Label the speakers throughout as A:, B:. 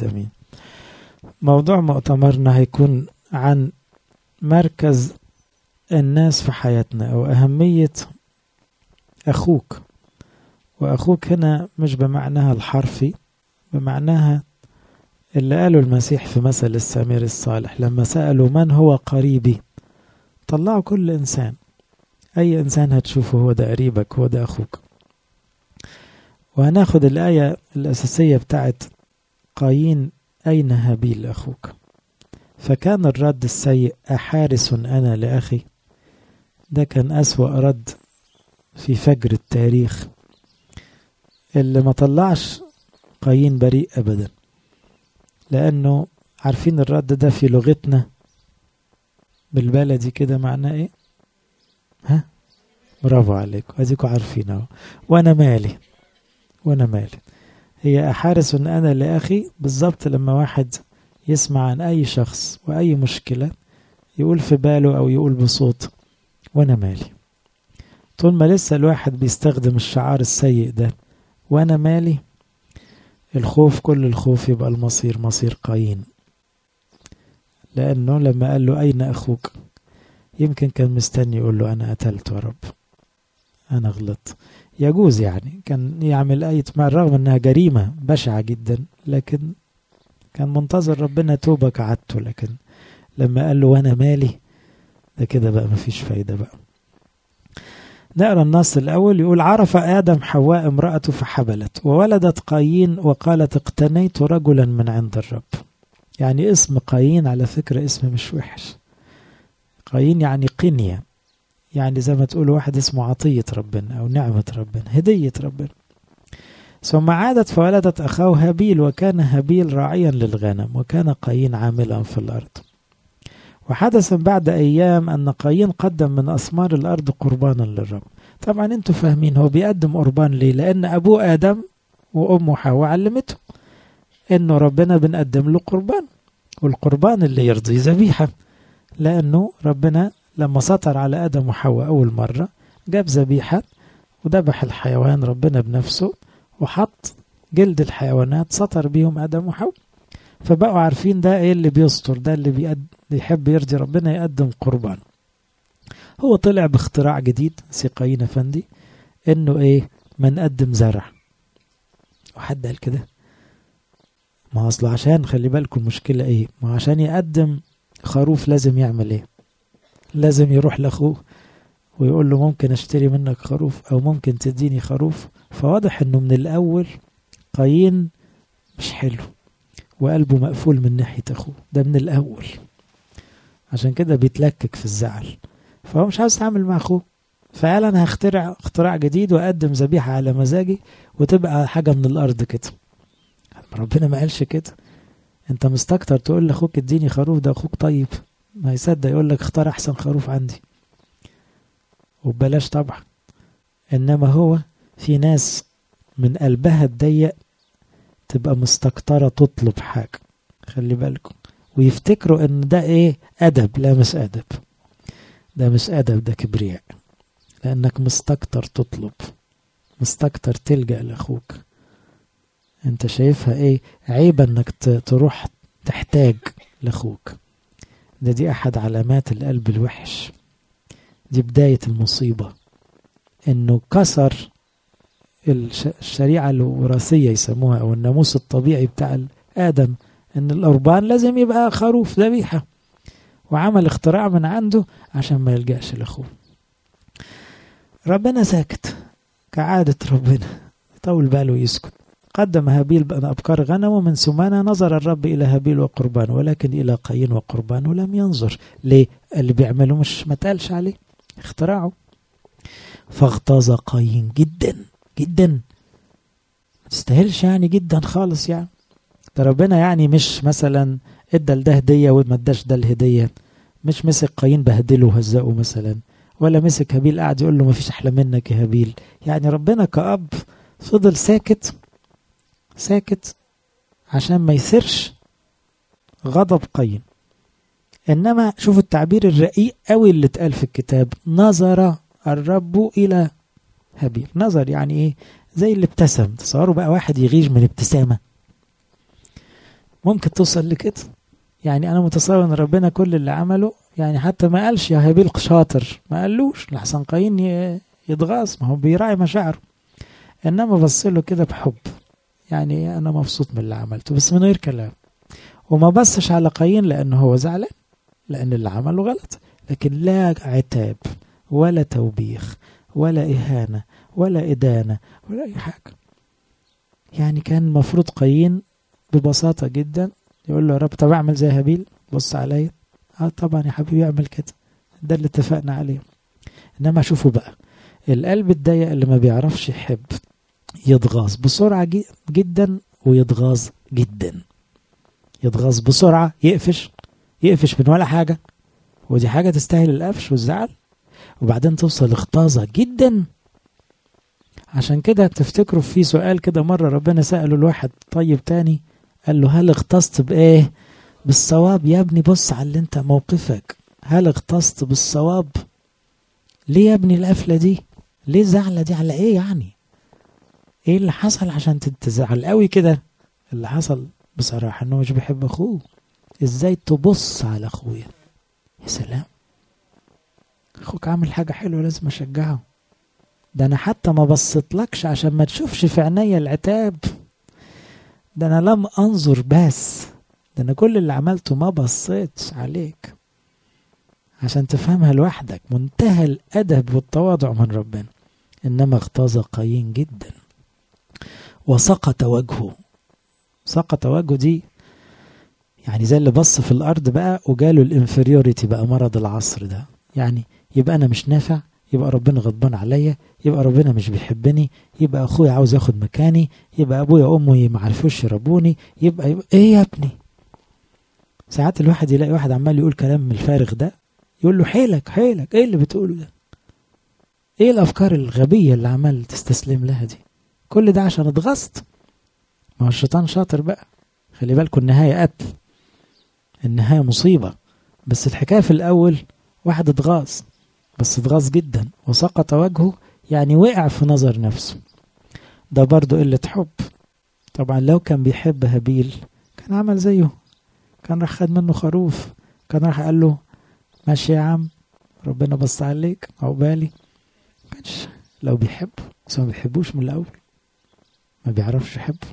A: الخدامين موضوع مؤتمرنا هيكون عن مركز الناس في حياتنا أو أهمية أخوك وأخوك هنا مش بمعناها الحرفي بمعناها اللي قاله المسيح في مثل السمير الصالح لما سألوا من هو قريبي طلعوا كل إنسان أي إنسان هتشوفه هو ده قريبك هو ده أخوك وهناخد الآية الأساسية بتاعت قايين أين هابيل أخوك فكان الرد السيء أحارس أنا لأخي ده كان أسوأ رد في فجر التاريخ اللي ما طلعش قايين بريء أبدا لأنه عارفين الرد ده في لغتنا بالبلدي كده معناه إيه ها برافو عليكم اديكم عارفين اهو وانا مالي وانا مالي هي احارس انا لاخي بالظبط لما واحد يسمع عن اي شخص واي مشكله يقول في باله او يقول بصوت وانا مالي طول ما لسه الواحد بيستخدم الشعار السيء ده وانا مالي الخوف كل الخوف يبقى المصير مصير قايين لانه لما قال له اين اخوك يمكن كان مستني يقول له أنا قتلت يا رب أنا غلطت يجوز يعني كان يعمل أي مع الرغم أنها جريمة بشعة جدا لكن كان منتظر ربنا توبة كعدته لكن لما قال له وأنا مالي ده كده بقى مفيش فايدة بقى نقرا النص الأول يقول عرف آدم حواء امرأته فحبلت وولدت قايين وقالت اقتنيت رجلا من عند الرب يعني اسم قايين على فكرة اسم مش وحش قايين يعني قنية يعني زي ما تقول واحد اسمه عطية ربنا أو نعمة ربنا هدية ربنا ثم عادت فولدت أخاه هابيل وكان هابيل راعيا للغنم وكان قايين عاملا في الأرض وحدث بعد أيام أن قايين قدم من أثمار الأرض قربانا للرب طبعا انتوا فاهمين هو بيقدم قربان ليه لأن أبوه آدم وأمه حواء علمته إنه ربنا بنقدم له قربان والقربان اللي يرضي ذبيحه لأنه ربنا لما سطر على آدم وحواء أول مرة جاب ذبيحة وذبح الحيوان ربنا بنفسه وحط جلد الحيوانات سطر بيهم آدم وحواء فبقوا عارفين ده ايه اللي بيستر ده اللي بيقد... بيحب يرضي ربنا يقدم قربان هو طلع باختراع جديد سيقايين افندي انه ايه ما نقدم زرع وحد قال كده ما اصله عشان خلي بالكم المشكله ايه ما عشان يقدم خروف لازم يعمل ايه لازم يروح لاخوه ويقول له ممكن اشتري منك خروف او ممكن تديني خروف فواضح انه من الاول قايين مش حلو وقلبه مقفول من ناحية اخوه ده من الاول عشان كده بيتلكك في الزعل فهو مش عاوز يتعامل مع اخوه فقال انا هخترع اختراع جديد واقدم ذبيحة على مزاجي وتبقى حاجة من الارض كده ربنا ما قالش كده انت مستكتر تقول لاخوك اديني خروف ده اخوك طيب ما يصدق يقول لك اختار احسن خروف عندي وببلاش طبعا انما هو في ناس من قلبها الضيق تبقى مستكترة تطلب حاجة خلي بالكم ويفتكروا ان ده ايه ادب لا مش ادب ده مش ادب ده كبرياء لانك مستكتر تطلب مستكتر تلجأ لاخوك انت شايفها ايه عيب انك تروح تحتاج لاخوك ده دي احد علامات القلب الوحش دي بداية المصيبة انه كسر الشريعة الوراثية يسموها او الناموس الطبيعي بتاع ادم ان القربان لازم يبقى خروف ذبيحة وعمل اختراع من عنده عشان ما يلجأش لاخوه ربنا ساكت كعادة ربنا طول باله يسكت قدم هابيل بأن أبكار غنمه من سمانة نظر الرب إلى هابيل وقربان ولكن إلى قايين وقربانه لم ينظر ليه اللي بيعمله مش ما تقالش عليه اختراعه فاغتاظ قايين جدا جدا ما تستاهلش يعني جدا خالص يعني ده ربنا يعني مش مثلا ادى لده هديه وما اداش ده الهديه مش مسك قايين بهدله وهزقه مثلا ولا مسك هابيل قاعد يقول له ما فيش احلى منك يا هابيل يعني ربنا كأب فضل ساكت ساكت عشان ما يثيرش غضب قايين انما شوفوا التعبير الرقيق قوي اللي اتقال في الكتاب نظر الرب الى هابيل نظر يعني ايه زي اللي ابتسم تصوروا بقى واحد يغير من ابتسامه ممكن توصل لكده يعني انا متصور ان ربنا كل اللي عمله يعني حتى ما قالش يا هابيل شاطر ما قالوش لحسن قايين يتغاظ ما هو بيراعي مشاعره انما بص له كده بحب يعني انا مبسوط من اللي عملته بس من غير كلام وما بصش على قايين لانه هو زعلان لان اللي عمله غلط لكن لا عتاب ولا توبيخ ولا اهانه ولا ادانه ولا اي حاجه يعني كان المفروض قايين ببساطه جدا يقول له يا رب طب اعمل زي هابيل بص عليا اه طبعا يا حبيبي اعمل كده ده اللي اتفقنا عليه انما شوفوا بقى القلب الضيق اللي ما بيعرفش يحب يتغاظ بسرعة جدا ويتغاظ جدا يتغاظ بسرعة يقفش يقفش من ولا حاجة ودي حاجة تستاهل القفش والزعل وبعدين توصل اغتاظة جدا عشان كده تفتكروا في سؤال كده مرة ربنا سأله الواحد طيب تاني قال له هل اغتصت بإيه بالصواب يا ابني بص على اللي انت موقفك هل اغتصت بالصواب ليه يا ابني القفلة دي ليه الزعلة دي على ايه يعني ايه اللي حصل عشان تزعل قوي كده اللي حصل بصراحة انه مش بيحب اخوه ازاي تبص على اخويا يا سلام اخوك عامل حاجة حلوة لازم اشجعه ده انا حتى ما بصيتلكش عشان ما تشوفش في عينيا العتاب ده انا لم انظر بس ده انا كل اللي عملته ما بصيتش عليك عشان تفهمها لوحدك منتهى الادب والتواضع من ربنا انما اغتاظ قايين جدا وسقط وجهه سقط وجهه دي يعني زي اللي بص في الارض بقى وجاله الانفيريوريتي بقى مرض العصر ده يعني يبقى انا مش نافع يبقى ربنا غضبان عليا يبقى ربنا مش بيحبني يبقى اخويا عاوز ياخد مكاني يبقى ابويا وامي ما عرفوش يربوني يبقى, يبقى ايه يا ابني ساعات الواحد يلاقي واحد عمال يقول كلام من الفارغ ده يقول له حيلك حيلك ايه اللي بتقوله ده ايه الافكار الغبيه اللي عمال تستسلم لها دي كل ده عشان اتغصت ما هو الشيطان شاطر بقى خلي بالكم النهايه قتل النهايه مصيبه بس الحكايه في الاول واحد اتغاظ بس اتغاظ جدا وسقط وجهه يعني وقع في نظر نفسه ده برضه قلة حب طبعا لو كان بيحب هابيل كان عمل زيه كان راح خد منه خروف كان راح قال له ماشي يا عم ربنا بص عليك عقبالي كانش لو بيحب بس ما بيحبوش من الأول ما بيعرفش يحب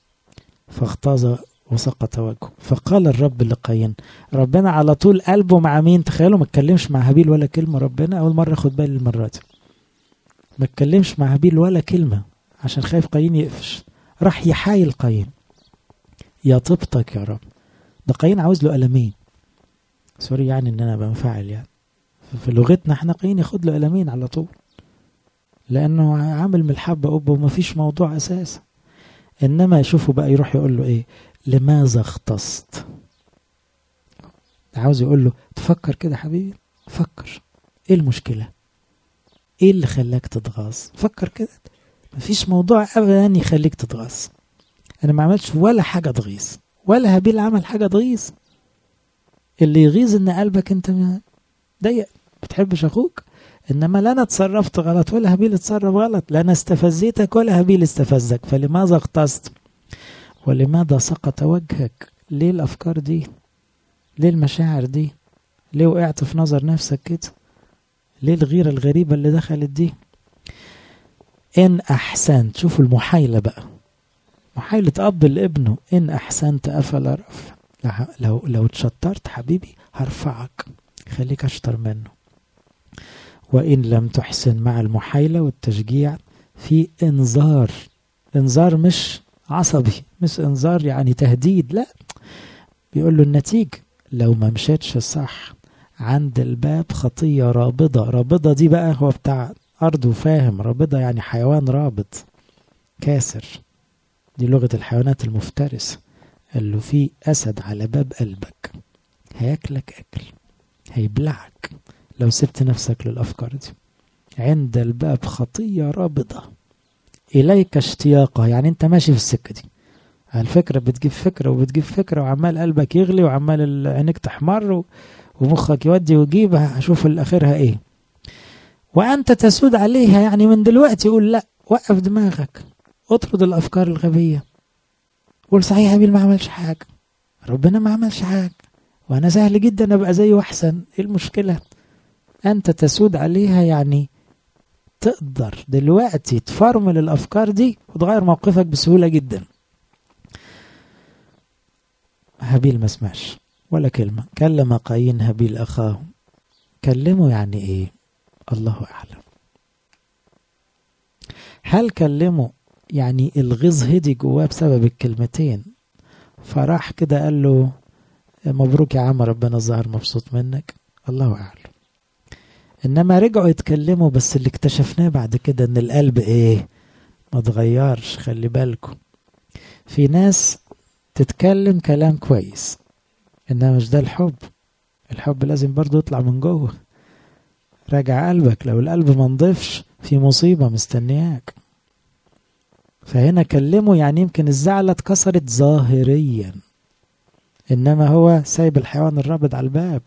A: فاغتاظ وسقط وجهه فقال الرب لقايين ربنا على طول قلبه مع مين تخيلوا ما اتكلمش مع هابيل ولا كلمة ربنا أول مرة خد بالي المرة دي ما اتكلمش مع هابيل ولا كلمة عشان خايف قايين يقفش راح يحايل قايين يا طبطك يا رب ده قايين عاوز له قلمين سوري يعني ان انا بنفعل يعني في لغتنا احنا قايين ياخد له قلمين على طول لانه عامل من الحبه قبه ومفيش موضوع اساسا انما يشوفه بقى يروح يقول له ايه لماذا اختصت عاوز يقول له تفكر كده حبيبي فكر ايه المشكله ايه اللي خلاك تتغاظ فكر كده مفيش موضوع ابدا يخليك تتغاظ انا ما عملتش ولا حاجه تغيظ ولا هابيل عمل حاجه تغيظ اللي يغيظ ان قلبك انت ضيق بتحبش اخوك انما لا انا اتصرفت غلط ولا هابيل اتصرف غلط لا انا استفزيتك ولا هابيل استفزك فلماذا اغتصت ولماذا سقط وجهك ليه الافكار دي ليه المشاعر دي ليه وقعت في نظر نفسك كده ليه الغيرة الغريبة اللي دخلت دي إن أحسنت شوفوا المحايلة بقى محايلة أب لابنه إن أحسنت أفلا رفع لو لو اتشطرت حبيبي هرفعك خليك أشطر منه وإن لم تحسن مع المحايلة والتشجيع في إنذار إنذار مش عصبي مش إنذار يعني تهديد لا بيقول له النتيجة لو ما مشيتش صح عند الباب خطية رابضة رابضة دي بقى هو بتاع أرض وفاهم رابضة يعني حيوان رابط كاسر دي لغة الحيوانات المفترسة قال له في أسد على باب قلبك هياكلك أكل هيبلعك لو سبت نفسك للأفكار دي عند الباب خطية رابضة إليك اشتياقها يعني أنت ماشي في السكة دي الفكرة بتجيب فكرة وبتجيب فكرة وعمال قلبك يغلي وعمال عينك تحمر ومخك يودي ويجيب هشوف الآخرها إيه وأنت تسود عليها يعني من دلوقتي يقول لا وقف دماغك اطرد الأفكار الغبية قول صحيح هابيل ما عملش حاجة ربنا ما عملش حاجة وأنا سهل جدا أبقى زيه أحسن إيه المشكلة أنت تسود عليها يعني تقدر دلوقتي تفرمل الأفكار دي وتغير موقفك بسهولة جدا هابيل ما سمعش ولا كلمة كلم قايين هابيل أخاه كلمه يعني إيه الله أعلم هل كلمه يعني الغيظ هدي جواه بسبب الكلمتين فراح كده قال له مبروك يا عم ربنا الظاهر مبسوط منك الله أعلم إنما رجعوا يتكلموا بس اللي اكتشفناه بعد كده إن القلب إيه ما اتغيرش خلي بالكم في ناس تتكلم كلام كويس إنما مش ده الحب الحب لازم برضو يطلع من جوه راجع قلبك لو القلب ما نضيفش في مصيبة مستنياك فهنا كلمه يعني يمكن الزعلة اتكسرت ظاهريا إنما هو سايب الحيوان الرابض على الباب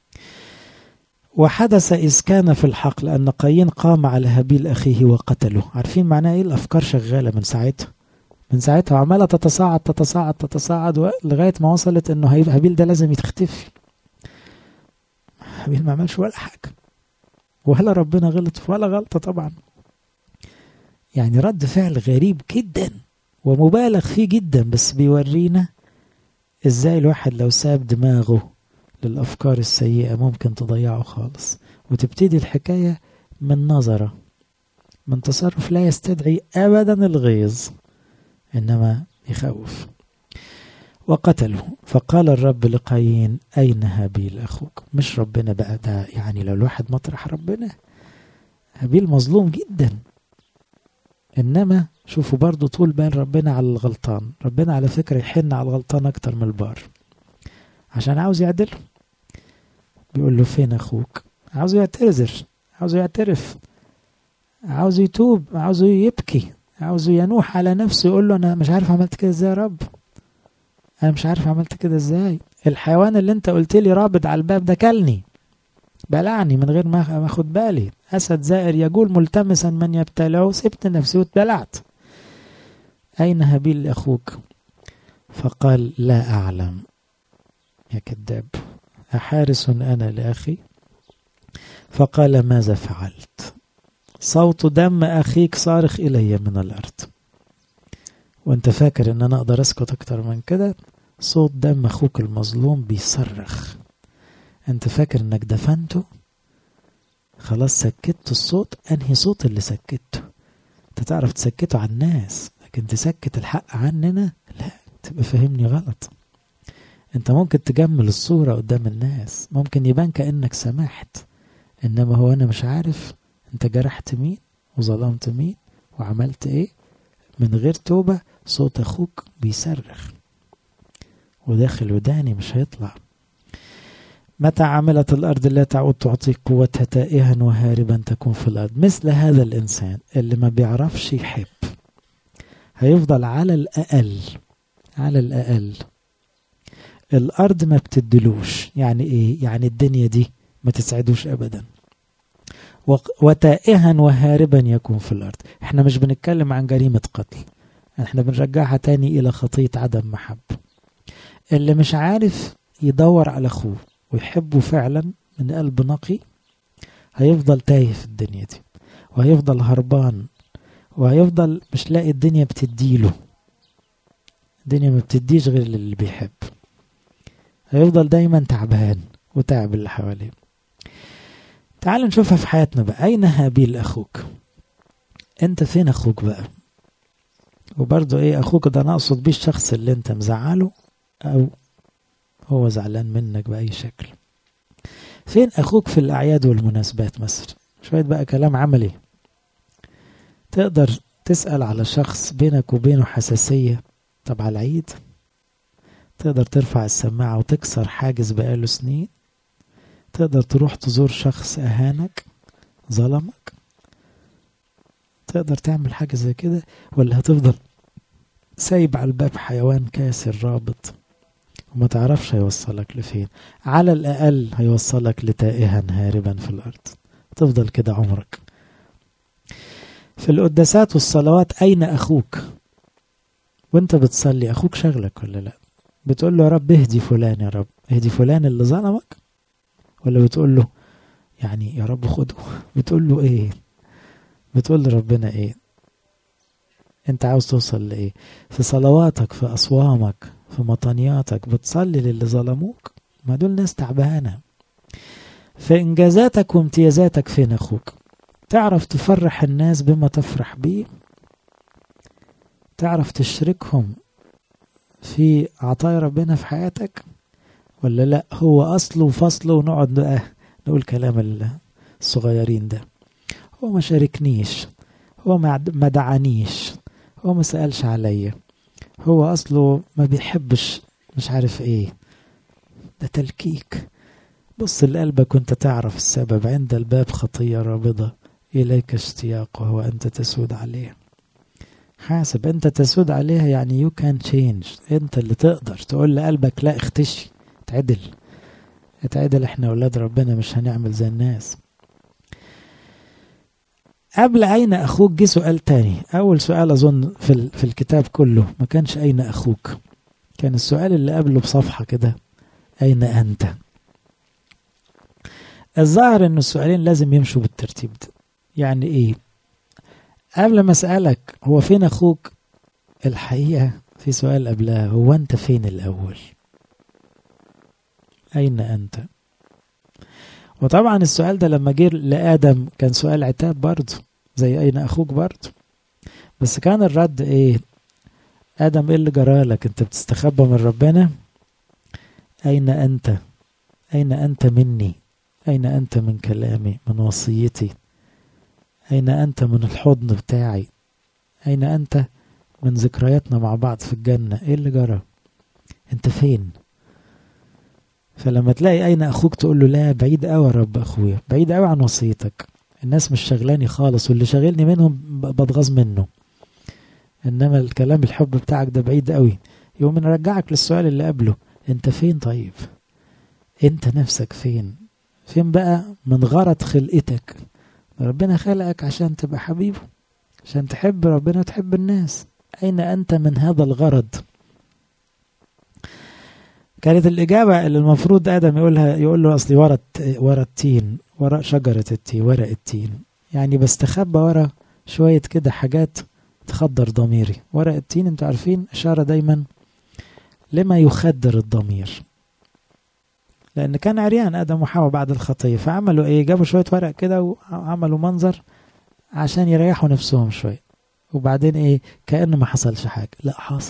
A: وحدث إذ كان في الحقل أن قايين قام على هابيل أخيه وقتله عارفين معناه إيه الأفكار شغالة من ساعتها من ساعتها عمالة تتصاعد تتصاعد تتصاعد لغاية ما وصلت إنه هابيل ده لازم يتختفي هابيل ما عملش ولا حاجة ولا ربنا غلط ولا غلطة طبعا يعني رد فعل غريب جدا ومبالغ فيه جدا بس بيورينا ازاي الواحد لو ساب دماغه للأفكار السيئة ممكن تضيعه خالص وتبتدي الحكاية من نظرة من تصرف لا يستدعي أبدا الغيظ إنما يخوف وقتله فقال الرب لقايين أين هابيل أخوك مش ربنا بقى ده يعني لو الواحد مطرح ربنا هابيل مظلوم جدا إنما شوفوا برضو طول بال ربنا على الغلطان ربنا على فكرة يحن على الغلطان أكتر من البار عشان عاوز يعدله بيقول له فين أخوك عاوز يعتذر عاوز يعترف عاوز يتوب عاوز يبكي عاوز ينوح على نفسه يقول له أنا مش عارف عملت كده إزاي يا رب أنا مش عارف عملت كده إزاي الحيوان اللي أنت قلت لي رابط على الباب ده كلني بلعني من غير ما اخد بالي اسد زائر يقول ملتمسا من يبتلعه سبت نفسي واتبلعت اين هابيل اخوك فقال لا اعلم يا كذاب احارس انا لاخي فقال ماذا فعلت صوت دم اخيك صارخ الي من الارض وانت فاكر ان انا اقدر اسكت اكتر من كده صوت دم اخوك المظلوم بيصرخ انت فاكر انك دفنته خلاص سكت الصوت انهي صوت اللي سكته انت تعرف تسكته عن الناس لكن تسكت الحق عننا لا تبقى فهمني غلط انت ممكن تجمل الصورة قدام الناس ممكن يبان كأنك سمحت انما هو انا مش عارف انت جرحت مين وظلمت مين وعملت ايه من غير توبة صوت اخوك بيصرخ وداخل وداني مش هيطلع متى عملت الأرض لا تعود تعطي قوتها تائها وهاربا تكون في الأرض مثل هذا الإنسان اللي ما بيعرفش يحب هيفضل على الأقل على الأقل الأرض ما بتدلوش يعني إيه يعني الدنيا دي ما تسعدوش أبدا وتائها وهاربا يكون في الأرض احنا مش بنتكلم عن جريمة قتل احنا بنرجعها تاني إلى خطية عدم محبة اللي مش عارف يدور على أخوه ويحبه فعلا من قلب نقي هيفضل تايه في الدنيا دي وهيفضل هربان وهيفضل مش لاقي الدنيا بتديله الدنيا ما بتديش غير اللي بيحب هيفضل دايما تعبان وتعب اللي حواليه تعال نشوفها في حياتنا بقى أين هابيل أخوك أنت فين أخوك بقى وبرضه إيه أخوك ده أنا أقصد بيه الشخص اللي أنت مزعله أو هو زعلان منك بأي شكل فين أخوك في الأعياد والمناسبات مثلا شوية بقى كلام عملي تقدر تسأل على شخص بينك وبينه حساسية طب على العيد تقدر ترفع السماعة وتكسر حاجز بقاله سنين تقدر تروح تزور شخص أهانك ظلمك تقدر تعمل حاجة زي كده ولا هتفضل سايب على الباب حيوان كاسر رابط وما تعرفش هيوصلك لفين على الأقل هيوصلك لتائها هاربا في الأرض تفضل كده عمرك في القداسات والصلوات أين أخوك وانت بتصلي أخوك شغلك ولا لا بتقول له يا رب اهدي فلان يا رب اهدي فلان اللي ظلمك ولا بتقول له يعني يا رب خده بتقول له ايه بتقول لربنا ايه انت عاوز توصل لايه في صلواتك في اصوامك في مطنياتك بتصلي للي ظلموك ما دول ناس تعبانه في انجازاتك وامتيازاتك فين اخوك تعرف تفرح الناس بما تفرح بيه تعرف تشركهم في عطايا ربنا في حياتك ولا لا هو اصله وفصله ونقعد بقى نقول كلام الصغيرين ده هو ما شاركنيش هو ما دعانيش هو ما سألش عليا هو أصله ما بيحبش مش عارف ايه ده تلكيك بص لقلبك وانت تعرف السبب عند الباب خطية رابضة إليك اشتياقه وأنت تسود عليه حاسب أنت تسود عليها يعني يو كان تشينج أنت اللي تقدر تقول لقلبك لا اختشي اتعدل اتعدل احنا أولاد ربنا مش هنعمل زي الناس قبل أين أخوك جه سؤال تاني أول سؤال أظن في, في الكتاب كله ما كانش أين أخوك كان السؤال اللي قبله بصفحة كده أين أنت الظاهر أن السؤالين لازم يمشوا بالترتيب ده يعني إيه قبل ما أسألك هو فين أخوك الحقيقة في سؤال قبلها هو أنت فين الأول أين أنت وطبعا السؤال ده لما جه لآدم كان سؤال عتاب برضه زي أين أخوك برضه بس كان الرد إيه آدم إيه اللي جرالك أنت بتستخبى من ربنا أين أنت أين أنت مني أين أنت من كلامي من وصيتي أين أنت من الحضن بتاعي أين أنت من ذكرياتنا مع بعض في الجنة إيه اللي جرى أنت فين فلما تلاقي أين أخوك تقول له لا بعيد قوي يا رب أخويا بعيد قوي عن وصيتك الناس مش شغلاني خالص واللي شاغلني منهم بتغاظ منه إنما الكلام الحب بتاعك ده بعيد قوي يقوم نرجعك للسؤال اللي قبله أنت فين طيب أنت نفسك فين فين بقى من غرض خلقتك ربنا خلقك عشان تبقى حبيبه عشان تحب ربنا وتحب الناس أين أنت من هذا الغرض كانت الإجابة اللي المفروض آدم يقولها يقول له أصلي ورا ورا التين ورا شجرة التين ورق التين يعني بستخبى ورا شوية كده حاجات تخدر ضميري ورق التين انتوا عارفين إشارة دايما لما يخدر الضمير لأن كان عريان آدم وحواء بعد الخطية فعملوا إيه جابوا شوية ورق كده وعملوا منظر عشان يريحوا نفسهم شوية وبعدين إيه كأنه ما حصلش حاجة لا حصل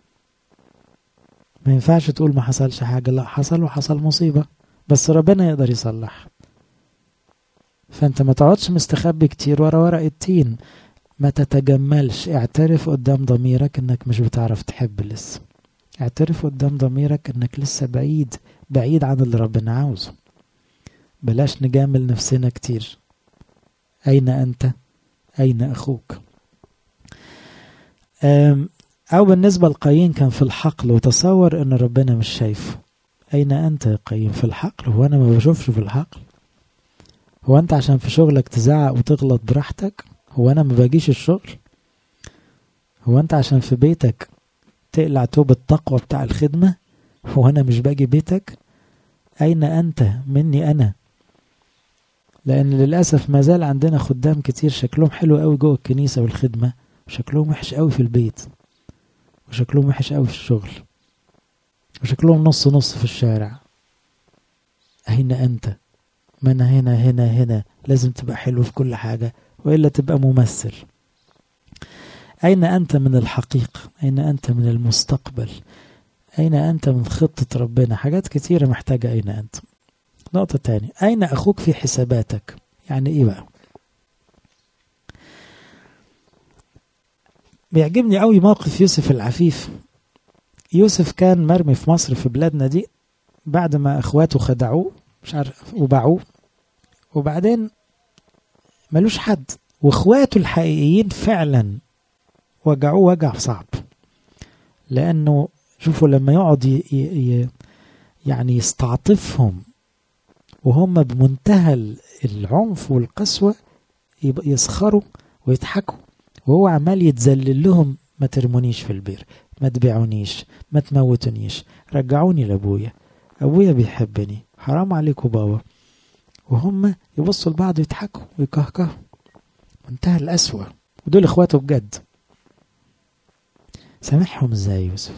A: ما ينفعش تقول ما حصلش حاجة لا حصل وحصل مصيبة بس ربنا يقدر يصلح فانت ما تقعدش مستخبي كتير ورا ورق التين ما تتجملش اعترف قدام ضميرك انك مش بتعرف تحب لسه اعترف قدام ضميرك انك لسه بعيد بعيد عن اللي ربنا عاوزه بلاش نجامل نفسنا كتير اين انت اين اخوك أو بالنسبة لقايين كان في الحقل وتصور أن ربنا مش شايفه أين أنت يا قايين في الحقل هو أنا ما بشوفش في الحقل هو أنت عشان في شغلك تزعق وتغلط براحتك هو أنا ما باجيش الشغل هو أنت عشان في بيتك تقلع توب التقوى بتاع الخدمة هو أنا مش باجي بيتك أين أنت مني أنا لأن للأسف ما زال عندنا خدام كتير شكلهم حلو قوي جوه الكنيسة والخدمة وشكلهم وحش قوي في البيت وشكلهم وحش قوي في الشغل وشكلهم نص نص في الشارع أين أنت من هنا هنا هنا لازم تبقى حلو في كل حاجة وإلا تبقى ممثل أين أنت من الحقيقة أين أنت من المستقبل أين أنت من خطة ربنا حاجات كتيرة محتاجة أين أنت نقطة تانية أين أخوك في حساباتك يعني إيه بقى بيعجبني قوي موقف يوسف العفيف يوسف كان مرمي في مصر في بلادنا دي بعد ما اخواته خدعوه مش عارف وباعوه وبعدين ملوش حد واخواته الحقيقيين فعلا وجعوه وجع صعب لانه شوفوا لما يقعد ي ي يعني يستعطفهم وهم بمنتهى العنف والقسوة يسخروا ويضحكوا وهو عمال يتذلل لهم ما ترمونيش في البير ما تبيعونيش ما تموتونيش رجعوني لابويا ابويا بيحبني حرام عليكم بابا وهم يبصوا لبعض يضحكوا ويكهكهوا منتهى القسوة ودول اخواته بجد سامحهم ازاي يوسف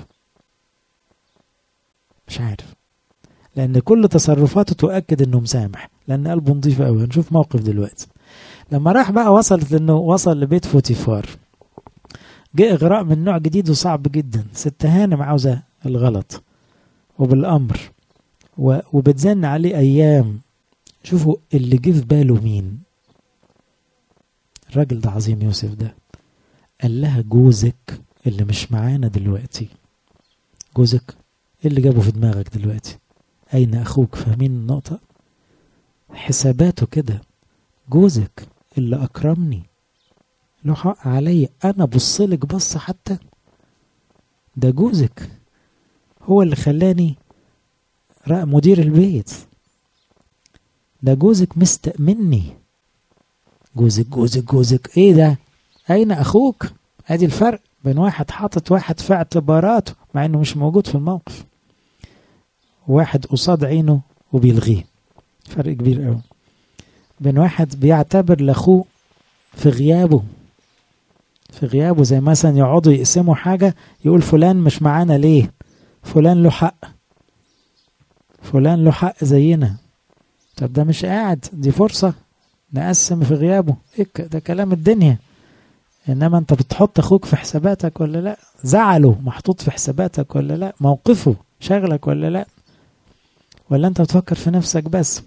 A: مش عارف لان كل تصرفاته تؤكد انه مسامح لان قلبه نظيف قوي هنشوف موقف دلوقتي لما راح بقى وصلت لانه وصل لبيت فوتيفار جاء اغراء من نوع جديد وصعب جدا ست هانم عاوزه الغلط وبالامر وبتزن عليه ايام شوفوا اللي جه في باله مين الراجل ده عظيم يوسف ده قال لها جوزك اللي مش معانا دلوقتي جوزك ايه اللي جابه في دماغك دلوقتي اين اخوك فاهمين النقطه حساباته كده جوزك اللي اكرمني له حق عليا انا بصلك بص حتى ده جوزك هو اللي خلاني مدير البيت ده جوزك مستأمني جوزك جوزك جوزك ايه ده اين اخوك ادي الفرق بين واحد حاطط واحد في اعتباراته مع انه مش موجود في الموقف واحد قصاد عينه وبيلغيه فرق كبير قوي بين واحد بيعتبر لاخوه في غيابه في غيابه زي مثلا يقعدوا يقسموا حاجة يقول فلان مش معانا ليه فلان له حق فلان له حق زينا طب ده مش قاعد دي فرصة نقسم في غيابه إيه ده كلام الدنيا انما انت بتحط اخوك في حساباتك ولا لا زعله محطوط في حساباتك ولا لا موقفه شغلك ولا لا ولا انت بتفكر في نفسك بس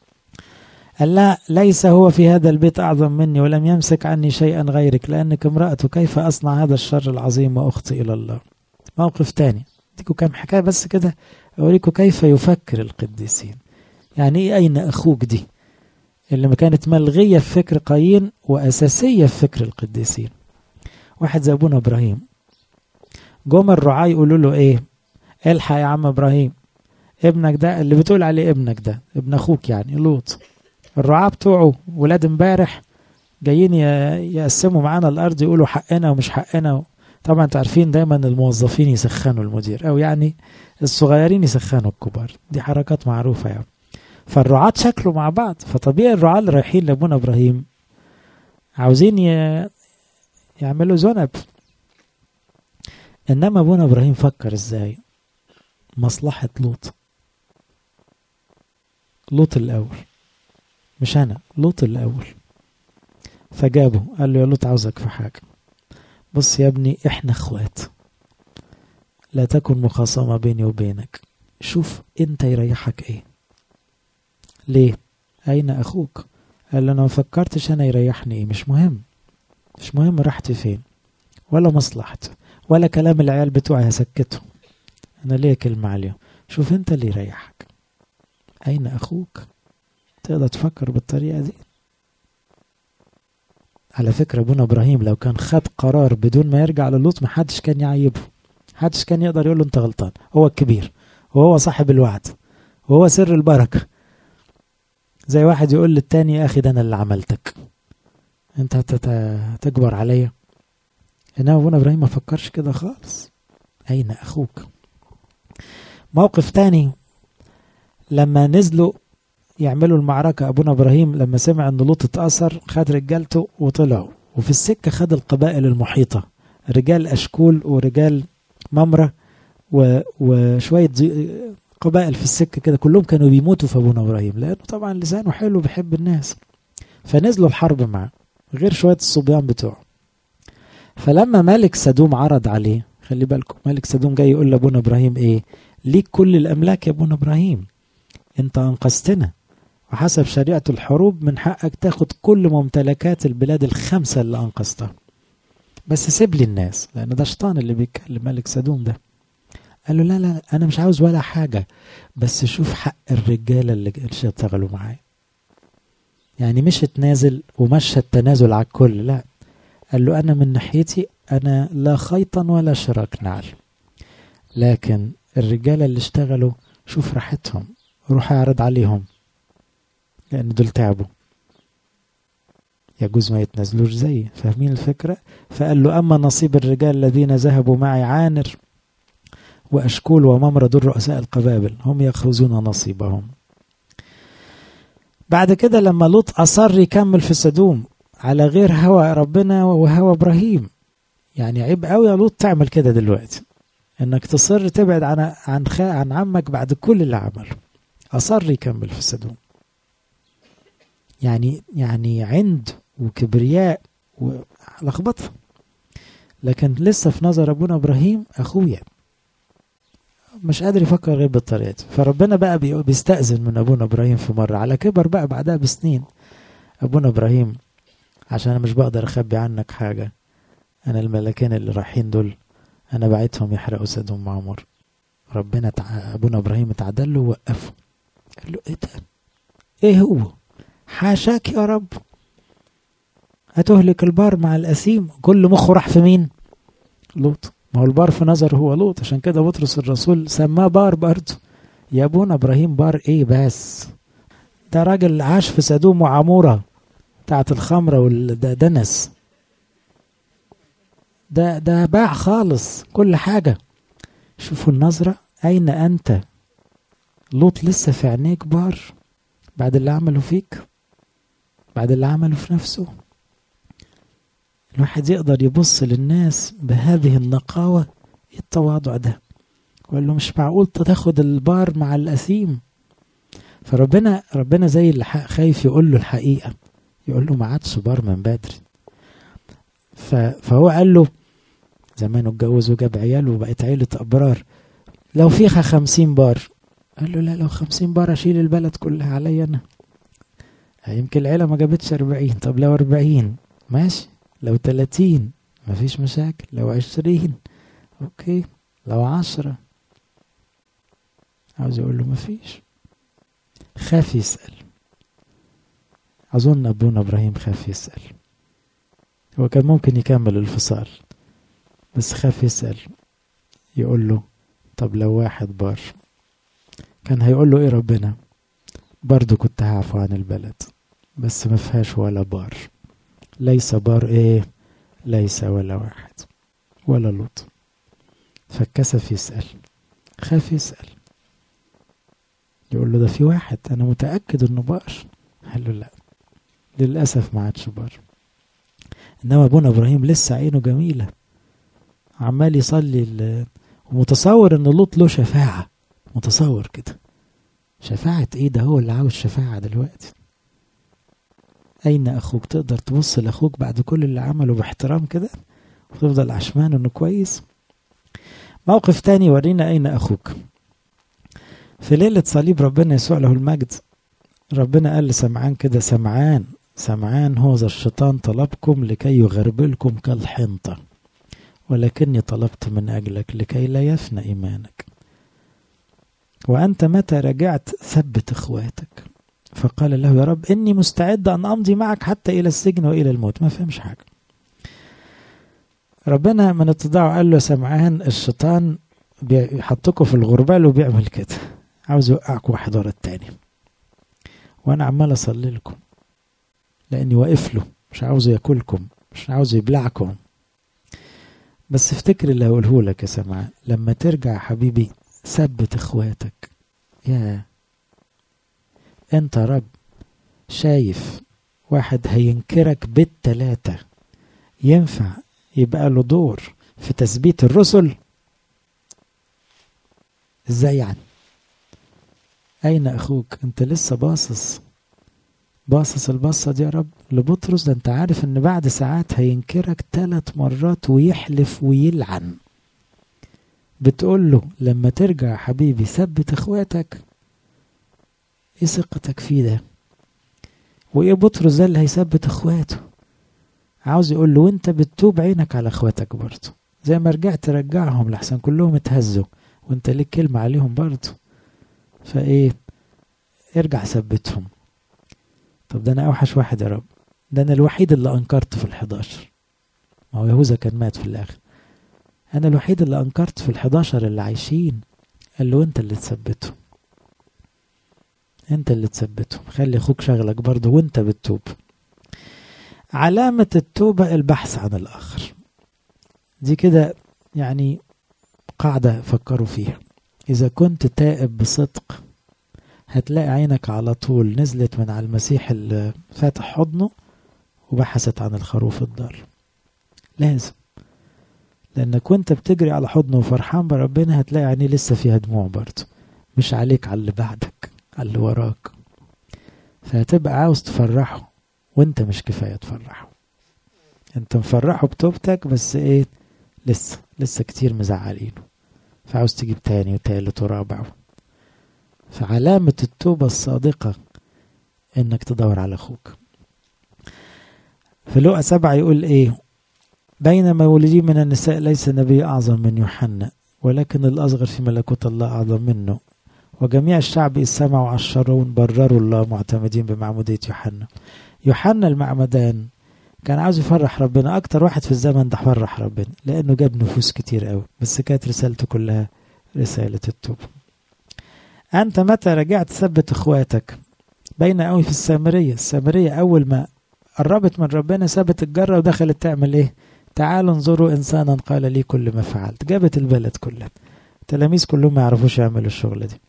A: قال لا ليس هو في هذا البيت أعظم مني ولم يمسك عني شيئا غيرك لأنك امرأة كيف أصنع هذا الشر العظيم وأخطي إلى الله موقف تاني اديكم كام حكاية بس كده أوريكم كيف يفكر القديسين يعني إيه أين أخوك دي اللي ما كانت ملغية في فكر قايين وأساسية في فكر القديسين واحد زي أبونا إبراهيم جم الرعاة يقولوا له إيه الحق يا عم إبراهيم ابنك ده اللي بتقول عليه ابنك ده ابن أخوك يعني لوط الرعاة بتوعه ولاد امبارح جايين يقسموا معانا الارض يقولوا حقنا ومش حقنا طبعا انتوا عارفين دايما الموظفين يسخنوا المدير او يعني الصغيرين يسخنوا الكبار دي حركات معروفه يعني فالرعاة شكلوا مع بعض فطبيعي الرعاة اللي رايحين لابونا ابراهيم عاوزين ي... يعملوا ذنب انما ابونا ابراهيم فكر ازاي مصلحه لوط لوط الاول مش انا لوط الاول فجابه قال له يا لوط عاوزك في حاجه بص يا ابني احنا اخوات لا تكن مخاصمة بيني وبينك شوف انت يريحك ايه ليه اين اخوك قال له انا ما فكرتش انا يريحني ايه مش مهم مش مهم راحتي فين ولا مصلحتي ولا كلام العيال بتوعي هسكتهم انا ليه كلمة عليهم شوف انت اللي يريحك اين اخوك تقدر تفكر بالطريقة دي على فكرة ابونا ابراهيم لو كان خد قرار بدون ما يرجع للوط محدش كان يعيبه محدش كان يقدر يقول له انت غلطان هو الكبير وهو صاحب الوعد وهو سر البركة زي واحد يقول للتاني يا اخي ده انا اللي عملتك انت هتكبر عليا انما ابونا ابراهيم ما فكرش كده خالص اين اخوك موقف تاني لما نزلوا يعملوا المعركة أبونا إبراهيم لما سمع أن لوط اتأثر خد رجالته وطلعوا وفي السكة خد القبائل المحيطة رجال أشكول ورجال ممرة و... وشوية قبائل في السكة كده كلهم كانوا بيموتوا في أبونا إبراهيم لأنه طبعا لسانه حلو بيحب الناس فنزلوا الحرب معاه غير شوية الصبيان بتوعه فلما ملك سدوم عرض عليه خلي بالكم ملك سدوم جاي يقول لأبونا إبراهيم إيه ليك كل الأملاك يا أبونا إبراهيم أنت أنقذتنا وحسب شريعة الحروب من حقك تاخد كل ممتلكات البلاد الخمسة اللي أنقذتها بس سيب لي الناس لأن ده شيطان اللي بيتكلم ملك سدوم ده قال له لا لا أنا مش عاوز ولا حاجة بس شوف حق الرجالة اللي اشتغلوا معايا يعني مش تنازل ومشى التنازل على الكل لا قال له أنا من ناحيتي أنا لا خيطا ولا شراك نعل لكن الرجالة اللي اشتغلوا شوف راحتهم روح اعرض عليهم لأن دول تعبوا يجوز ما يتنازلوش زي فاهمين الفكرة فقال له أما نصيب الرجال الذين ذهبوا معي عانر وأشكول وممرة دول رؤساء القبائل هم يأخذون نصيبهم بعد كده لما لوط أصر يكمل في سدوم على غير هوى ربنا وهوى إبراهيم يعني عيب قوي يا لوط تعمل كده دلوقتي انك تصر تبعد عن عن خ... عن عمك بعد كل اللي عمله اصر يكمل في سدوم يعني يعني عند وكبرياء ولخبطه لكن لسه في نظر ابونا ابراهيم اخويا مش قادر يفكر غير بالطريقه دي فربنا بقى بيستأذن من ابونا ابراهيم في مره على كبر بقى بعدها بسنين ابونا ابراهيم عشان انا مش بقدر اخبي عنك حاجه انا الملكين اللي رايحين دول انا بعتهم يحرقوا سدوم وعمر ربنا تع... ابونا ابراهيم اتعدل له ووقفه قال له ايه ده ايه هو حاشاك يا رب هتهلك البار مع الأثيم كل مخه راح في مين لوط ما هو البار في نظر هو لوط عشان كده بطرس الرسول سماه بار برضه يا ابونا ابراهيم بار ايه بس ده راجل عاش في سدوم وعموره بتاعت الخمره والدنس ده ده باع خالص كل حاجه شوفوا النظره اين انت لوط لسه في عينيك بار بعد اللي عمله فيك بعد اللي عمله في نفسه الواحد يقدر يبص للناس بهذه النقاوة التواضع ده وقال له مش معقول تاخد البار مع الأثيم فربنا ربنا زي اللي خايف يقول له الحقيقة يقول له ما عادش بار من بدري فهو قال له زمانه اتجوز وجاب عيال وبقت عيلة أبرار لو فيها خمسين بار قال له لا لو خمسين بار أشيل البلد كلها عليا أنا يمكن العيلة ما جابتش أربعين طب لو أربعين ماشي لو تلاتين مفيش مشاكل لو عشرين اوكي لو عشرة عاوز يقول له مفيش خاف يسأل أظن أبونا إبراهيم خاف يسأل هو كان ممكن يكمل الفصال بس خاف يسأل يقول له طب لو واحد بار كان هيقول له ايه ربنا برضو كنت هعفو عن البلد بس ما فيهاش ولا بار ليس بار ايه ليس ولا واحد ولا لوط فاتكسف يسأل خاف يسأل يقول له ده في واحد انا متأكد انه بار قال له لا للأسف ما عادش بار انما ابونا ابراهيم لسه عينه جميلة عمال يصلي ومتصور ان لوط له شفاعة متصور كده شفاعة ايه ده هو اللي عاوز شفاعة دلوقتي أين أخوك تقدر تبص لأخوك بعد كل اللي عمله باحترام كده وتفضل عشمان إنه كويس موقف تاني ورينا أين أخوك في ليلة صليب ربنا يسوع له المجد ربنا قال لسمعان كده سمعان سمعان هو ذا الشيطان طلبكم لكي يغربلكم كالحنطة ولكني طلبت من أجلك لكي لا يفنى إيمانك وأنت متى رجعت ثبت إخواتك فقال له يا رب إني مستعد أن أمضي معك حتى إلى السجن وإلى الموت ما فهمش حاجة ربنا من اتضاعه قال له سمعان الشيطان بيحطكوا في الغربال وبيعمل كده عاوز يوقعك واحد ورا التاني وانا عمال اصلي لكم لاني واقف له مش عاوز ياكلكم مش عاوز يبلعكم بس افتكر اللي هقوله لك يا سمعان لما ترجع يا حبيبي ثبت اخواتك يا انت رب شايف واحد هينكرك بالتلاتة ينفع يبقى له دور في تثبيت الرسل ازاي يعني اين اخوك انت لسه باصص باصص البصة دي يا رب لبطرس ده انت عارف ان بعد ساعات هينكرك ثلاث مرات ويحلف ويلعن بتقول له لما ترجع يا حبيبي ثبت اخواتك ايه ثقتك فيه ده وايه بطرس ده اللي هيثبت اخواته عاوز يقول له وانت بتتوب عينك على اخواتك برضه زي ما رجعت رجعهم لحسن كلهم اتهزوا وانت ليك كلمة عليهم برضه فايه ارجع ثبتهم طب ده انا اوحش واحد يا رب ده انا الوحيد اللي انكرت في الحداشر ما هو يهوذا كان مات في الاخر انا الوحيد اللي انكرت في الحداشر اللي عايشين قال له انت اللي تثبتهم انت اللي تثبتهم خلي اخوك شغلك برضه وانت بتتوب علامة التوبة البحث عن الآخر دي كده يعني قاعدة فكروا فيها إذا كنت تائب بصدق هتلاقي عينك على طول نزلت من على المسيح اللي فاتح حضنه وبحثت عن الخروف الضال لازم لأنك وانت بتجري على حضنه وفرحان بربنا هتلاقي عينيه لسه فيها دموع برضه مش عليك على اللي بعدك على اللي وراك فهتبقى عاوز تفرحه وانت مش كفاية تفرحه انت مفرحه بتوبتك بس ايه لسه لسه كتير مزعلينه فعاوز تجيب تاني وتالت ورابع فعلامة التوبة الصادقة انك تدور على اخوك في لقى سبعة يقول ايه بين مولودين من النساء ليس نبي اعظم من يوحنا ولكن الاصغر في ملكوت الله اعظم منه وجميع الشعب إذ سمعوا عشرون برروا الله معتمدين بمعمودية يوحنا يوحنا المعمدان كان عاوز يفرح ربنا أكتر واحد في الزمن ده فرح ربنا لأنه جاب نفوس كتير قوي بس كانت رسالته كلها رسالة التوبة أنت متى رجعت ثبت إخواتك باينة قوي في السامرية السامرية أول ما قربت من ربنا سابت الجرة ودخلت تعمل إيه تعالوا انظروا إنسانا قال لي كل ما فعلت جابت البلد كلها التلاميذ كلهم ما يعرفوش يعملوا الشغلة دي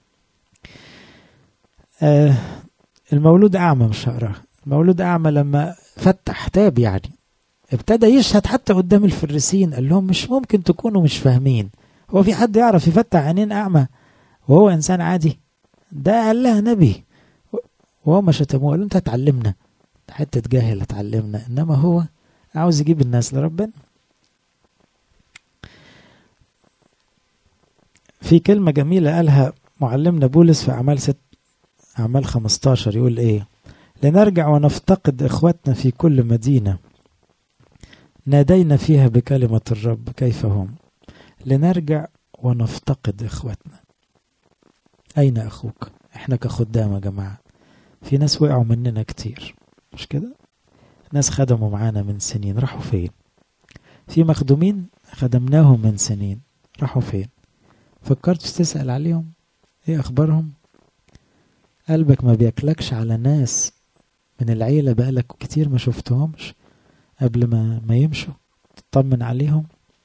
A: آه المولود أعمى مش هقراها المولود أعمى لما فتح تاب يعني ابتدى يشهد حتى قدام الفريسين قال لهم مش ممكن تكونوا مش فاهمين هو في حد يعرف يفتح عينين أعمى وهو إنسان عادي ده قال لها نبي وهو ما شتموه قال أنت هتعلمنا حتة جاهل هتعلمنا إنما هو عاوز يجيب الناس لربنا في كلمة جميلة قالها معلمنا بولس في أعمال ست أعمال 15 يقول إيه لنرجع ونفتقد إخوتنا في كل مدينة نادينا فيها بكلمة الرب كيف هم لنرجع ونفتقد إخوتنا أين أخوك إحنا كخدام يا جماعة في ناس وقعوا مننا كتير مش كده ناس خدموا معانا من سنين راحوا فين في مخدومين خدمناهم من سنين راحوا فين فكرت تسأل عليهم ايه اخبارهم قلبك ما بياكلكش على ناس من العيلة بقالك كتير ما شفتهمش قبل ما ما يمشوا تطمن عليهم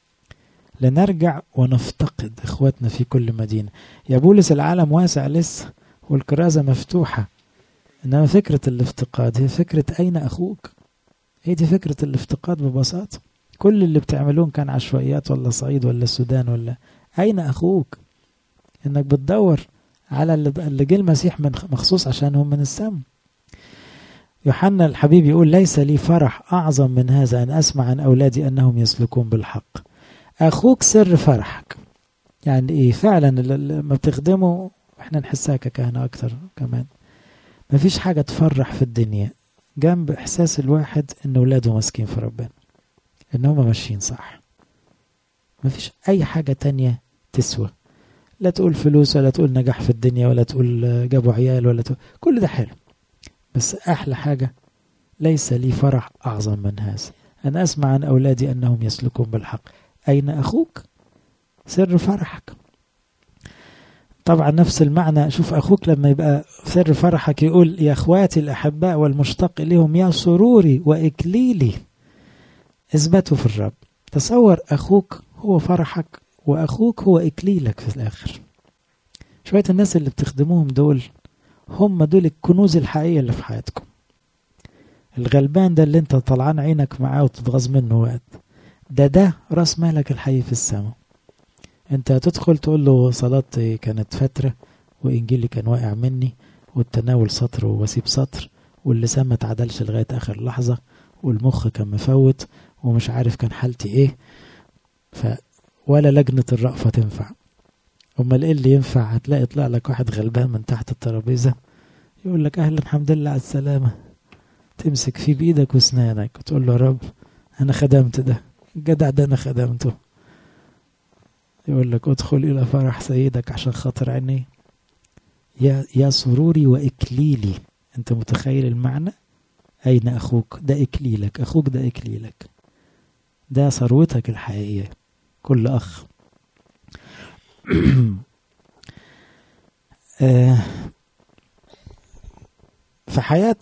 A: لنرجع ونفتقد اخواتنا في كل مدينة يا بولس العالم واسع لسه والكرازة مفتوحة انما فكرة الافتقاد هي فكرة اين اخوك هي دي فكرة الافتقاد ببساطة كل اللي بتعملون كان عشوائيات ولا صعيد ولا السودان ولا اين اخوك انك بتدور على اللي جه المسيح من مخصوص عشانهم من السم يوحنا الحبيب يقول ليس لي فرح أعظم من هذا أن أسمع عن أولادي أنهم يسلكون بالحق أخوك سر فرحك يعني إيه فعلا لما بتخدمه إحنا نحسها ككهنة أكتر كمان مفيش حاجة تفرح في الدنيا جنب إحساس الواحد إن أولاده ماسكين في ربنا إن هم ماشيين صح مفيش أي حاجة تانية تسوى لا تقول فلوس ولا تقول نجاح في الدنيا ولا تقول جابوا عيال ولا تقول كل ده حلو بس أحلى حاجة ليس لي فرح أعظم من هذا أن أسمع عن أولادي أنهم يسلكون بالحق أين أخوك سر فرحك طبعا نفس المعنى شوف أخوك لما يبقى سر فرحك يقول يا أخواتي الأحباء والمشتاق إليهم يا سروري وإكليلي اثبتوا في الرب تصور أخوك هو فرحك وأخوك هو إكليلك في الآخر شوية الناس اللي بتخدموهم دول هم دول الكنوز الحقيقية اللي في حياتكم الغلبان ده اللي انت طلعان عينك معاه وتتغاظ منه وقت ده ده راس مالك الحقيقي في السماء انت هتدخل تقول له صلاتي كانت فترة وانجيلي كان واقع مني والتناول سطر واسيب سطر واللسان ما اتعدلش لغاية اخر لحظة والمخ كان مفوت ومش عارف كان حالتي ايه ف ولا لجنة الرأفة تنفع امال ايه اللي ينفع هتلاقي يطلع لك واحد غلبان من تحت الترابيزة يقول لك اهلا الحمد لله على السلامة تمسك فيه بايدك واسنانك وتقول له يا رب انا خدمت ده الجدع ده انا خدمته يقول لك ادخل الى فرح سيدك عشان خاطر عينيه يا يا سروري واكليلي انت متخيل المعنى اين اخوك ده اكليلك اخوك ده اكليلك ده ثروتك الحقيقيه كل اخ في حياة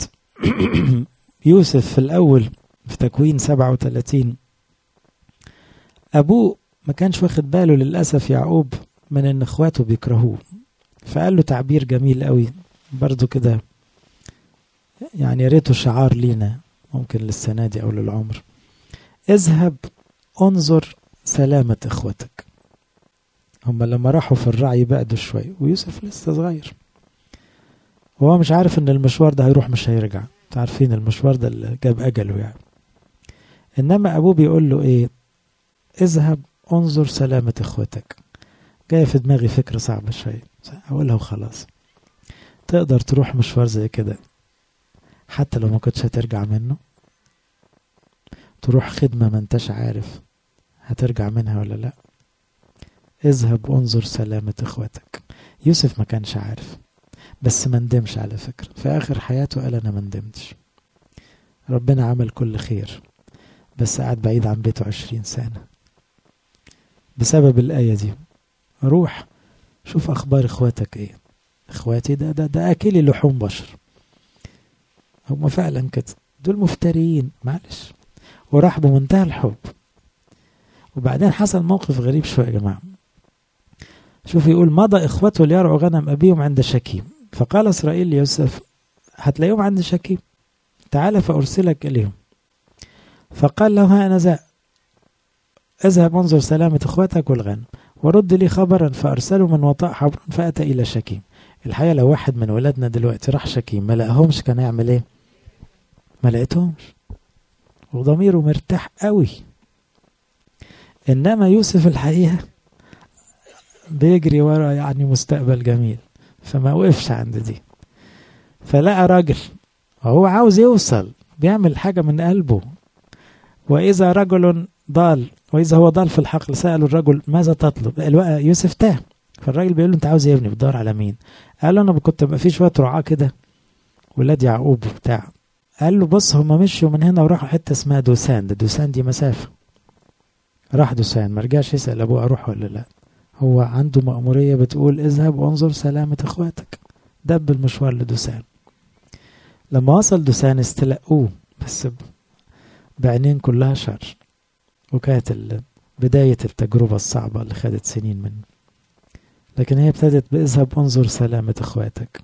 A: يوسف في الأول في تكوين 37 أبوه ما كانش واخد باله للأسف يعقوب من ان اخواته بيكرهوه فقال له تعبير جميل قوي برضو كده يعني يا ريته شعار لينا ممكن للسنة دي أو للعمر اذهب انظر سلامة اخوتك هم لما راحوا في الرعي بعدوا شوي ويوسف لسه صغير وهو مش عارف ان المشوار ده هيروح مش هيرجع عارفين المشوار ده اللي جاب اجله يعني انما ابوه بيقول له ايه اذهب انظر سلامة اخوتك جاية في دماغي فكرة صعبة شوية اقولها وخلاص تقدر تروح مشوار زي كده حتى لو ما كنتش هترجع منه تروح خدمة ما انتش عارف هترجع منها ولا لا اذهب انظر سلامة اخواتك يوسف ما كانش عارف بس ما ندمش على فكرة في آخر حياته قال أنا ما ندمتش ربنا عمل كل خير بس قعد بعيد عن بيته عشرين سنة بسبب الآية دي روح شوف أخبار إخواتك إيه إخواتي ده ده ده أكلي لحوم بشر هم فعلا كده دول مفتريين معلش وراح بمنتهى الحب وبعدين حصل موقف غريب شوية يا جماعة شوف يقول مضى إخوته ليرعوا غنم أبيهم عند شكيم فقال إسرائيل ليوسف هتلاقيهم عند شكيم تعال فأرسلك إليهم فقال له ها أنا ذا اذهب انظر سلامة إخوتك والغنم ورد لي خبرا فأرسله من وطاء حبرون فأتى إلى شكيم الحقيقة لو واحد من ولادنا دلوقتي راح شكيم ما لقاهمش كان يعمل إيه؟ ما لقيتهمش وضميره مرتاح قوي إنما يوسف الحقيقة بيجري ورا يعني مستقبل جميل فما وقفش عند دي فلقى راجل وهو عاوز يوصل بيعمل حاجة من قلبه وإذا رجل ضال وإذا هو ضال في الحقل سألوا الرجل ماذا تطلب يوسف تاه فالراجل بيقول له أنت عاوز إيه يا ابني بتدور على مين قال له أنا كنت بقى في شوية رعاة كده ولاد يعقوب وبتاع قال له بص هما مشوا من هنا وراحوا حتة اسمها دوسان ده دوسان دي مسافة راح دوسان ما رجعش يسأل أبوه أروح ولا لأ هو عنده مأمورية بتقول اذهب وانظر سلامة اخواتك دب المشوار لدوسان لما وصل دوسان استلقوه بس بعينين كلها شر وكانت بداية التجربة الصعبة اللي خدت سنين منه لكن هي ابتدت باذهب انظر سلامة اخواتك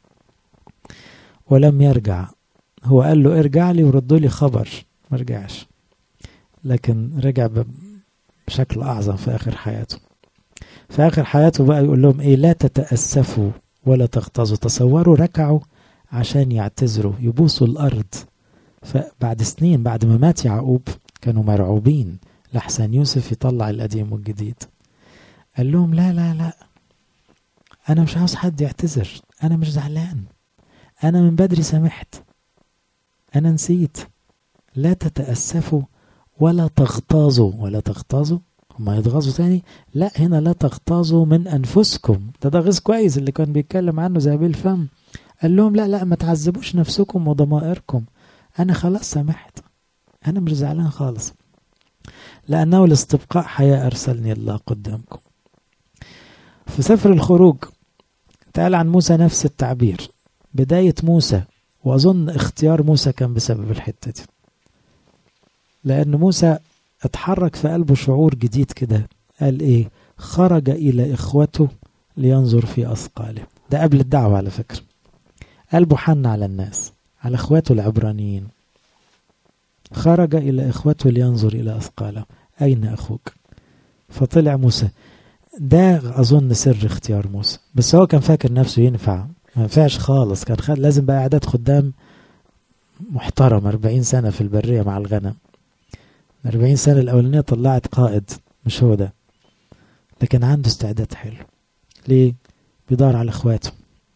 A: ولم يرجع هو قال له ارجع لي وردوا لي خبر ما رجعش لكن رجع بشكل أعظم في آخر حياته في آخر حياته بقى يقول لهم إيه لا تتأسفوا ولا تغتظوا تصوروا ركعوا عشان يعتذروا يبوسوا الأرض فبعد سنين بعد ما مات يعقوب كانوا مرعوبين لحسن يوسف يطلع القديم والجديد قال لهم لا لا لا أنا مش عاوز حد يعتذر أنا مش زعلان أنا من بدري سامحت أنا نسيت لا تتأسفوا ولا تغتاظوا ولا تغتاظوا هما يتغاظوا تاني لا هنا لا تغتاظوا من أنفسكم ده ده غيظ كويس اللي كان بيتكلم عنه زي الفم قال لهم لا لا ما تعذبوش نفسكم وضمائركم أنا خلاص سامحت أنا مش زعلان خالص لأنه لاستبقاء حياة أرسلني الله قدامكم في سفر الخروج تعال عن موسى نفس التعبير بداية موسى وأظن اختيار موسى كان بسبب الحتة دي لأن موسى اتحرك في قلبه شعور جديد كده قال إيه خرج إلى إخوته لينظر في أثقاله ده قبل الدعوة على فكرة قلبه حن على الناس على إخواته العبرانيين خرج إلى إخوته لينظر إلى أثقاله أين أخوك فطلع موسى ده أظن سر اختيار موسى بس هو كان فاكر نفسه ينفع ما ينفعش خالص كان خد لازم بقى إعداد خدام محترم 40 سنة في البرية مع الغنم 40 سنة الأولانية طلعت قائد مش هو ده لكن عنده استعداد حلو ليه؟ بيدور على اخواته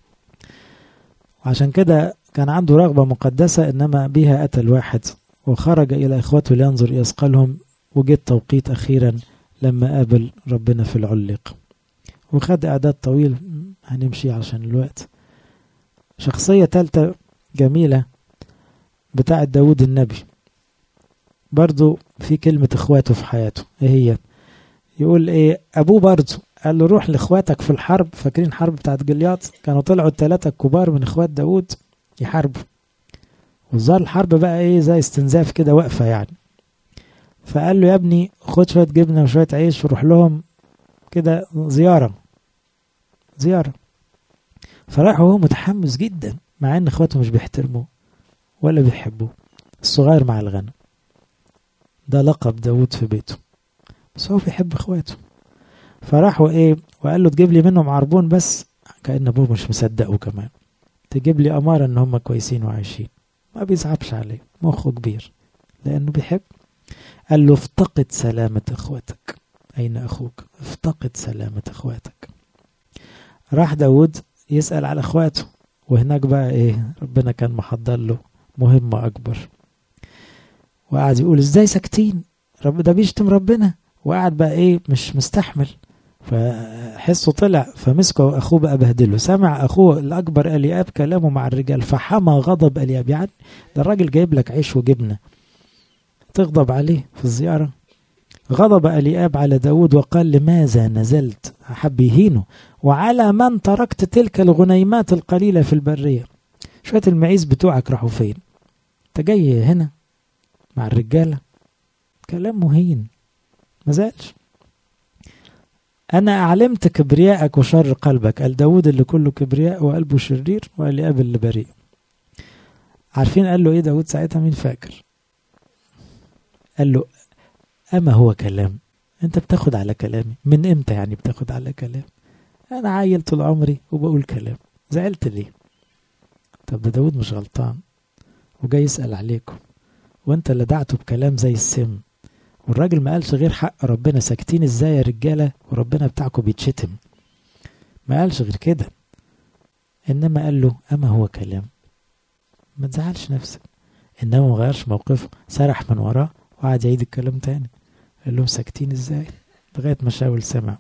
A: وعشان كده كان عنده رغبة مقدسة إنما بها أتى الواحد وخرج إلى إخوته لينظر يثقلهم وجد توقيت أخيرا لما قابل ربنا في العلق وخد إعداد طويل هنمشي عشان الوقت شخصية تالتة جميلة بتاعة داود النبي برضو في كلمة اخواته في حياته ايه هي يقول ايه ابوه برضو قال له روح لاخواتك في الحرب فاكرين الحرب بتاعت جلياط كانوا طلعوا الثلاثة الكبار من اخوات داود يحاربوا وظهر الحرب بقى ايه زي استنزاف كده واقفة يعني فقال له يا ابني خد شوية جبنة وشوية عيش وروح لهم كده زيارة زيارة فراح وهو متحمس جدا مع ان اخواته مش بيحترموه ولا بيحبوه الصغير مع الغنم ده لقب داود في بيته بس هو بيحب اخواته فراح وايه وقال له تجيب لي منهم عربون بس كأن ابوه مش مصدقه كمان تجيب لي امارة ان هم كويسين وعايشين ما بيصعبش عليه مخه كبير لانه بيحب قال له افتقد سلامة اخواتك اين اخوك افتقد سلامة اخواتك راح داود يسأل على اخواته وهناك بقى ايه ربنا كان محضر له مهمة اكبر وقعد يقول ازاي ساكتين رب ده بيشتم ربنا وقعد بقى ايه مش مستحمل فحسه طلع فمسكه اخوه بقى بهدله سمع اخوه الاكبر الياب كلامه مع الرجال فحمى غضب الياب يعني ده الراجل جايب لك عيش وجبنه تغضب عليه في الزياره غضب الياب على داود وقال لماذا نزلت حب يهينه وعلى من تركت تلك الغنيمات القليله في البريه شويه المعيز بتوعك راحوا فين انت جاي هنا مع الرجاله كلام مهين ما زالش أنا أعلمت كبرياءك وشر قلبك قال داود اللي كله كبرياء وقلبه شرير وقال لي اللي بريء عارفين قال له إيه داود ساعتها مين فاكر قال له أما هو كلام أنت بتاخد على كلامي من إمتى يعني بتاخد على كلام أنا عيل طول عمري وبقول كلام زعلت ليه طب ده داود مش غلطان وجاي يسأل عليكم وانت اللي دعته بكلام زي السم والراجل ما قالش غير حق ربنا ساكتين ازاي يا رجاله وربنا بتاعكم بيتشتم ما قالش غير كده انما قال له اما هو كلام ما تزعلش نفسك انما ما غيرش موقفه سرح من وراه وقعد يعيد الكلام تاني قال لهم ساكتين ازاي لغايه ما شاول سمع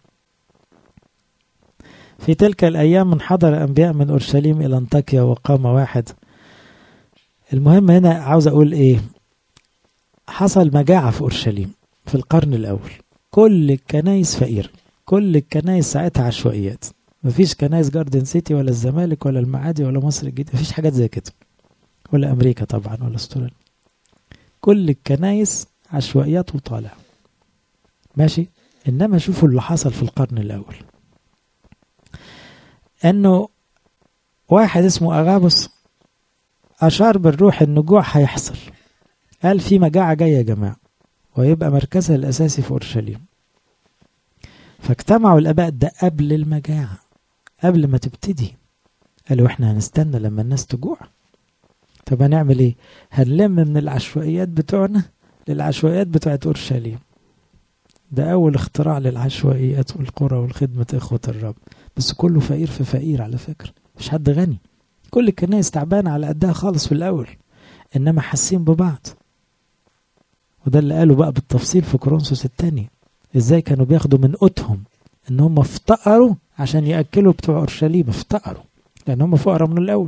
A: في تلك الايام انحدر انبياء من اورشليم الى انطاكيا وقام واحد المهم هنا عاوز اقول ايه حصل مجاعة في أورشليم في القرن الأول كل الكنايس فقيرة كل الكنايس ساعتها عشوائيات مفيش كنايس جاردن سيتي ولا الزمالك ولا المعادي ولا مصر الجديدة مفيش حاجات زي كده ولا أمريكا طبعا ولا استراليا كل الكنايس عشوائيات وطالع ماشي إنما شوفوا اللي حصل في القرن الأول إنه واحد اسمه أغابوس أشار بالروح إن جوع هيحصل قال في مجاعة جاية يا جماعة ويبقى مركزها الأساسي في أورشليم فاجتمعوا الآباء ده قبل المجاعة قبل ما تبتدي قالوا احنا هنستنى لما الناس تجوع طب هنعمل ايه هنلم من العشوائيات بتوعنا للعشوائيات بتوعت أورشليم ده أول اختراع للعشوائيات والقرى والخدمة إخوة الرب بس كله فقير في فقير على فكرة مش حد غني كل الكنائس تعبانة على قدها خالص في الأول إنما حاسين ببعض وده اللي قاله بقى بالتفصيل في كورنثوس الثاني ازاي كانوا بياخدوا من قوتهم ان هم افتقروا عشان ياكلوا بتوع اورشليم افتقروا لان هم فقراء من الاول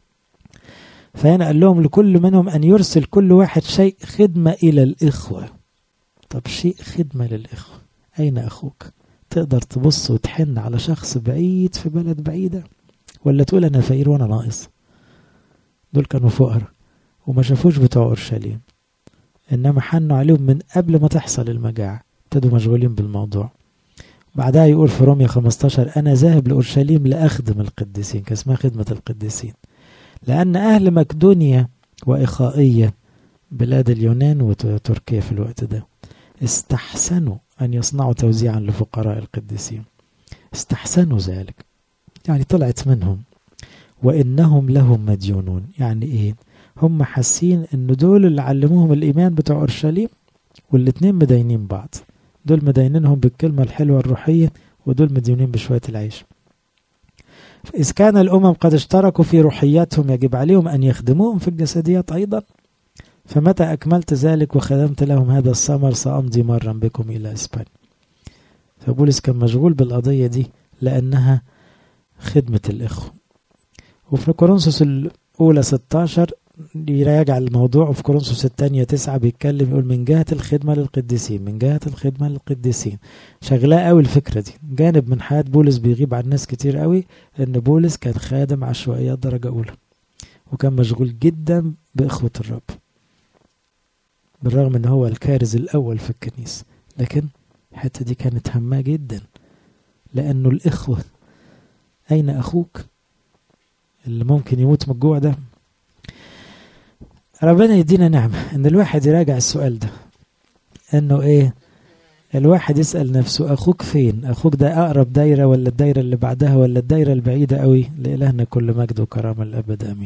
A: فهنا قال لهم لكل منهم ان يرسل كل واحد شيء خدمه الى الاخوه طب شيء خدمه للاخوه اين اخوك تقدر تبص وتحن على شخص بعيد في بلد بعيده ولا تقول انا فقير وانا ناقص دول كانوا فقراء وما شافوش بتوع اورشليم انما حنوا عليهم من قبل ما تحصل المجاعة ابتدوا مشغولين بالموضوع بعدها يقول في روميا 15 انا ذاهب لاورشليم لاخدم القديسين كان اسمها خدمة القديسين لان اهل مقدونيا واخائية بلاد اليونان وتركيا في الوقت ده استحسنوا ان يصنعوا توزيعا لفقراء القديسين استحسنوا ذلك يعني طلعت منهم وانهم لهم مديونون يعني ايه هم حاسين ان دول اللي علموهم الايمان بتوع اورشليم والاتنين مدينين بعض دول مدينينهم بالكلمة الحلوة الروحية ودول مديونين بشوية العيش إذ كان الأمم قد اشتركوا في روحياتهم يجب عليهم أن يخدموهم في الجسديات أيضا فمتى أكملت ذلك وخدمت لهم هذا الثمر سأمضي مرا بكم إلى إسبانيا فبولس كان مشغول بالقضية دي لأنها خدمة الإخوة وفي كورنثوس الأولى 16 يراجع الموضوع في كورنثوس الثانية تسعة بيتكلم يقول من جهة الخدمة للقديسين من جهة الخدمة للقديسين شغلاه قوي الفكرة دي جانب من حياة بولس بيغيب عن ناس كتير قوي ان بولس كان خادم عشوائيات درجة أولى وكان مشغول جدا بإخوة الرب بالرغم ان هو الكارز الاول في الكنيسة لكن الحتة دي كانت هامة جدا لانه الاخوة اين اخوك اللي ممكن يموت من الجوع ده ربنا يدينا نعمة ان الواحد يراجع السؤال ده انه ايه الواحد يسأل نفسه أخوك فين أخوك ده أقرب دايرة ولا الدايرة اللي بعدها ولا الدايرة البعيدة قوي لإلهنا كل مجد وكرامة الأبد أمين